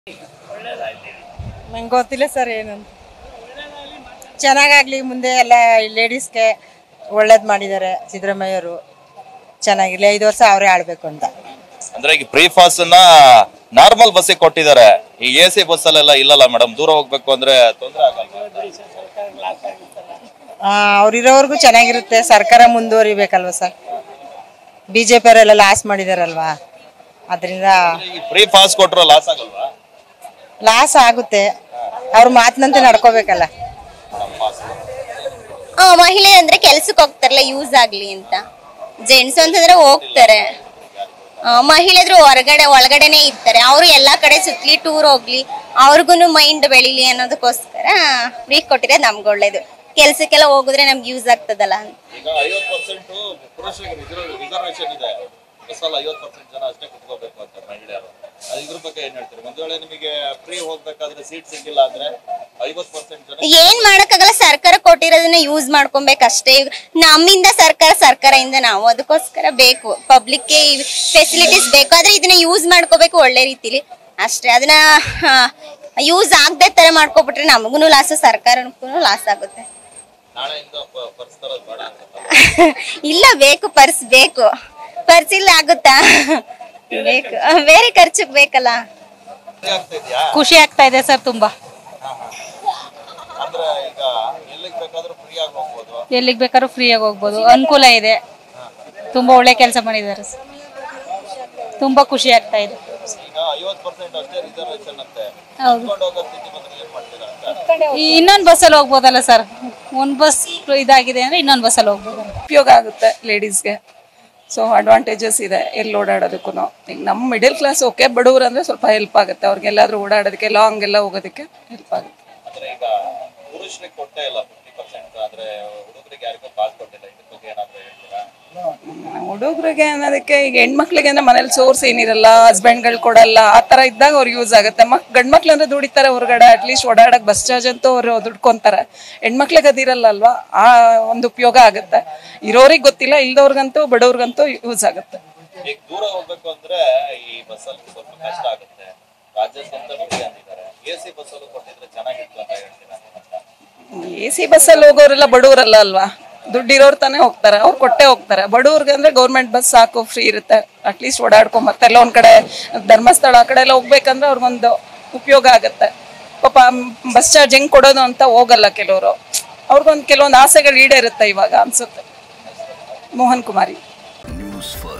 ನಂಗೆ ಗೊತ್ತಿಲ್ಲ ಸರ್ ಏನಂತ ಚೆನ್ನಾಗಾಗ್ಲಿ ಮುಂದೆ ಎಲ್ಲ ಲೇಡೀಸ್ಗೆ ಒಳ್ಳೇದು ಮಾಡಿದ್ದಾರೆ ಸಿದ್ದರಾಮಯ್ಯವರು ಚೆನ್ನಾಗಿರ್ಲಿ ಐದು ವರ್ಷ ಅವರೇ ಆಳ್ಬೇಕು ಅಂತ ಅಂದ್ರೆ ಈಗ ಫ್ರೀ ಪಾಸ್ ಅನ್ನ ನಾರ್ಮಲ್ ಬಸ್ಸಿಗೆ ಕೊಟ್ಟಿದ್ದಾರೆ ಈ ಎ ಸಿ ಬಸ್ ಅಲ್ಲೆಲ್ಲ ಇಲ್ಲಲ್ಲ ಮೇಡಮ್ ದೂರ ಹೋಗ್ಬೇಕು ಅಂದ್ರೆ ತೊಂದರೆ ಆಗಲ್ಲ ಅವ್ರಿರೋವರೆಗೂ ಚೆನ್ನಾಗಿರುತ್ತೆ ಸರ್ಕಾರ ಮುಂದುವರಿಬೇಕಲ್ವ ಸರ್ ಬಿ ಜೆ ಪಿಯವರೆಲ್ಲ ಲಾಸ್ ಮಾಡಿದಾರಲ್ವಾ ಅದರಿಂದ ಈ ಫ್ರೀ ಪಾಸ್ ಕೊಟ್ರು ಲಾಸ್ ಆಗಲ್ವಾ ಲಾಸ್ ಆಗುತ್ತೆ ಅವ್ರ ಮಾತಿನಂತೆ ನಡ್ಕೋಬೇಕಲ್ಲ ಆ, ಮಹಿಳೆ ಅಂದ್ರೆ ಕೆಲ್ಸಕ್ಕೆ ಹೋಗ್ತಾರಲ್ಲ ಯೂಸ್ ಆಗ್ಲಿ ಅಂತ ಜೆಂಟ್ಸ್ ಅಂತಂದ್ರೆ ಹೋಗ್ತಾರೆ ಆ, ಮಹಿಳೆದ್ರು ಹೊರಗಡೆ ಒಳಗಡೆನೆ ಇರ್ತಾರೆ ಅವರು ಎಲ್ಲಾ ಕಡೆ ಸುತ್ಲಿ ಟೂರ್ ಹೋಗ್ಲಿ ಅವ್ರಿಗೂ ಮೈಂಡ್ ಬೆಳಿಲಿ ಅನ್ನೋದಕ್ಕೋಸ್ಕರ ಫ್ರೀ ಕೊಟ್ಟಿರೋದು ನಮ್ಗೆ ಒಳ್ಳೇದು ಕೆಲ್ಸಕ್ಕೆಲ್ಲ ಹೋಗಿದ್ರೆ ನಮ್ಗೆ ಯೂಸ್ ಆಗ್ತದಲ್ಲ ಅಂತ ಈಗ ಐವತ್ ಪರ್ಸೆಂಟ್ ಪುರುಷರಿಗೆ ರಿಸರ್ವೇಶನ್ ಇದೆ ಬಸ್ಸಲ್ಲಿ ಐವತ್ ಪರ್ಸೆಂಟ್ ಜನ ಅಷ್ಟೇ ಕುತ್ಕೋಬೇಕು ಅಂತ ಮಹಿಳೆಯರು ಅದ್ ಇದ್ರ ಬಗ್ಗೆ ಏನ್ ಹೇಳ್ತೀರಿ ಒಂದ್ ವೇಳೆ ನಿಮಗೆ ಫ್ರೀ ಹೋಗ್ಬೇಕಾದ್ರೆ ಸೀಟ್ ಸಿಕ್ಕಿಲ್ಲ ಅಂದ್ರೆ ಐವತ್ ಪರ್ಸೆಂಟ್ ಜನ ಏನ್ ಮಾಡಕ್ಕಾಗಲ್ಲ ಸರ್ಕಾರ ಕೊಟ್ಟಿರೋದನ್ನ ಯೂಸ್ ಮಾಡ್ಕೊಬೇಕಷ್ಟೇ ಈಗ ನಮ್ಮಿಂದ ಸರ್ಕಾರ ಸರ್ಕಾರದಿಂದ ನಾವು ಅದಕ್ಕೋಸ್ಕರ ಬೇಕು ಪಬ್ಲಿಕ್ಗೆ ಫೆಸಿಲಿಟೀಸ್ ಬೇಕು ಆದ್ರೆ ಇದನ್ನ ಯೂಸ್ ಮಾಡ್ಕೋಬೇಕು ಒಳ್ಳೆ ರೀತಿಲಿ ಅಷ್ಟೇ ಅದನ್ನ ಯೂಸ್ ಆಗದೆ ತರ ಮಾಡ್ಕೊಬಿಟ್ರೆ ನಮಗೂ ಲಾಸ್ ಸರ್ಕಾರಕ್ಕೂ ಲಾಸ್ ಆಗುತ್ತೆ ನಾಳೆಯಿಂದ ಪರ್ಸ್ ತರೋದು ಬೇಡ ಅಂತ ಇಲ್ಲ ಬೇಕು ಪರ್ಸ್ ಬೇಕು ಪರ್ಸ್ ಇಲ್ಲ ಆಗುತ್ತಾ ಬೇಕು ಬೇರೆ ಖರ್ಚಿಗೆ ಬೇಕಲ್ಲ ಆಗ್ತಾ ಇದೆಯಾ ಖುಷಿ ಆಗ್ತಾ ಇದೆ ಸರ್ ತುಂಬಾ ಅಂದ್ರೆ ಈಗ ಎಲ್ಲಿಗೆ ಬೇಕಾದ್ರೂ ಫ್ರೀ ಆಗಿ ಹೋಗ್ಬೋದು ಎಲ್ಲಿಗೆ ಬೇಕಾದ್ರೂ ಫ್ರೀಯಾಗಿ ಹೋಗ್ಬೋದು ಅನುಕೂಲ ಇದೆ ತುಂಬಾ ಒಳ್ಳೆ ಕೆಲಸ ಮಾಡಿದ್ದಾರೆ ಸರ್ ತುಂಬಾ ಖುಷಿ ಆಗ್ತಾ ಇದೆ ಈಗ ಐವತ್ ಪರ್ಸೆಂಟ್ ಅಷ್ಟೇ ರಿಸರ್ವೇಶನ್ ಅಂತೆ ಹೌದು ಕರ್ಕೊಂಡು ಹೋಗೋ ಸ್ಥಿತಿ ಬಂದ್ರೆ ಏನ್ ಮಾಡ್ತೀರಾ ಅಂತ ಈ ಇನ್ನೊಂದು ಬಸ್ಸಲ್ಲಿ ಹೋಗ್ಬೋದಲ್ಲ ಸರ್ ಒಂದು ಬಸ್ ಇದಾಗಿದೆ ಅಂದ್ರೆ ಇನ್ನೊಂದು ಬಸ್ಸಲ್ಲಿ ಹೋಗ್ಬೋದಲ್ಲ ಉಪಯೋಗ ಆಗುತ್ತೆ ಲೇಡೀಸ್ಗೆ ಸೊ ಅಡ್ವಾಂಟೇಜಸ್ ಇದೆ ಎಲ್ಲಿ ಓಡಾಡೋದಕ್ಕೂ ಈಗ ನಮ್ಮ ಮಿಡಲ್ ಕ್ಲಾಸ್ ಓಕೆ ಬಡವ್ರು ಅಂದ್ರೆ ಸ್ವಲ್ಪ ಹೆಲ್ಪ್ ಆಗುತ್ತೆ ಅವ್ರಿಗೆಲ್ಲಾದ್ರೂ ಓಡಾಡೋದಕ್ಕೆ ಲಾಂಗ್ ಎಲ್ಲ ಹೋಗೋದಕ್ಕೆ ಹೆಲ್ಪ್ ಆಗುತ್ತೆ ಅಂದ್ರೆ ಈಗ ಪುರುಷರಿಗೆ ಕೊಟ್ಟೇ ಇಲ್ಲ ಫಿಫ್ಟಿ ಪರ್ಸೆಂಟ್ ಆದ್ರೆ ಹುಡುಗರಿಗೆ ಯಾರಿಗೂ ಪಾಸ್ ಕೊಟ್ಟಿಲ್ಲ ಇದ್ರ ಬಗ್ಗೆ ಏನಾದ್ರು ಹೇಳ್ತೀರಾ ಹುಡುಗರಿಗೆ ಅನ್ನೋದಕ್ಕೆ ಈಗ ಹೆಣ್ಮಕ್ಳಿಗೆ ಅಂದ್ರೆ ಮನೇಲಿ ಸೋರ್ಸ್ ಏನಿರಲ್ಲ ಹಸ್ಬೆಂಡ್ಗಳು ಕೊಡಲ್ಲ ಆ ಥರ ಇದ್ದಾಗ ಅವ್ರಿಗೆ ಯೂಸ್ ಆಗುತ್ತೆ ಮಕ್ ಗಂಡ್ಮಕ್ಳು ಅಂದ್ರೆ ದುಡಿತಾರೆ ಹೊರಗಡೆ ಅಟ್ಲೀಸ್ಟ್ ಓಡಾಡಕ್ಕೆ ಬಸ್ ಚಾರ್ಜ್ ಅಂತೂ ಅವರು ದುಡ್ಕೊಂತಾರೆ ಹೆಣ್ಮಕ್ಳಿಗೆ ಅದಿರಲ್ಲ ಅಲ್ವಾ ಆ ಒಂದು ಉಪಯೋಗ ಆಗುತ್ತೆ ಇರೋರಿಗೆ ಗೊತ್ತಿಲ್ಲ ಇಲ್ದವ್ರಿಗಂತೂ ಬಡವ್ರಿಗಂತೂ ಯೂಸ್ ಆಗುತ್ತೆ ಈಗ ದೂರ ಹೋಗ್ಬೇಕು ಅಂದ್ರೆ ಈ ಬಸ್ಸಲ್ಲಿ ಸ್ವಲ್ಪ ಕಷ್ಟ ಆಗುತ್ತೆ ರಾಜ್ಯಾದ್ಯಂತ ಫ್ರೀ ಅಂದಿದ್ದಾರೆ ಎ ಸಿ ಬಸ್ಸಲ್ಲೂ ಕೊಟ್ಟಿದ್ರೆ ಚೆನ್ನಾಗಿತ್ತು ಅಂತ ಹೇಳ್ತೀರಾ ಎ ಸಿ ಬಸ್ಸಲ್ಲಿ ಹೋಗೋರೆಲ್ಲ ಬಡವರಲ್ಲ ಅಲ್ವಾ ದುಡ್ಡಿರೋರು ತಾನೇ ಹೋಗ್ತಾರೆ ಅವ್ರು ಕೊಟ್ಟೆ ಹೋಗ್ತಾರೆ ಬಡವ್ರಿಗೆ ಅಂದ್ರೆ ಗೌರ್ಮೆಂಟ್ ಬಸ್ ಸಾಕು ಫ್ರೀ ಇರುತ್ತೆ ಅಟ್ಲೀಸ್ಟ್ ಓಡಾಡ್ಕೊಂಡ್ ಮತ್ತೆ ಎಲ್ಲ ಒಂದ್ ಕಡೆ ಧರ್ಮಸ್ಥಳ ಆ ಕಡೆ ಎಲ್ಲ ಹೋಗ್ಬೇಕಂದ್ರೆ ಅವ್ರಿಗೊಂದು ಉಪಯೋಗ ಆಗುತ್ತೆ ಪಾಪ ಬಸ್ ಚಾರ್ಜ್ ಹೆಂಗ್ ಕೊಡೋದು ಅಂತ ಹೋಗಲ್ಲ ಕೆಲವರು ಅವ್ರಿಗೊಂದು ಕೆಲವೊಂದು ಆಸೆಗಳು ಈಡೇರುತ್ತೆ ಇವಾಗ ಅನ್ಸುತ್ತೆ ಮೋಹನ್ ಕುಮಾರಿ ನ್ಯೂಸ್ ಫಸ್ಟ್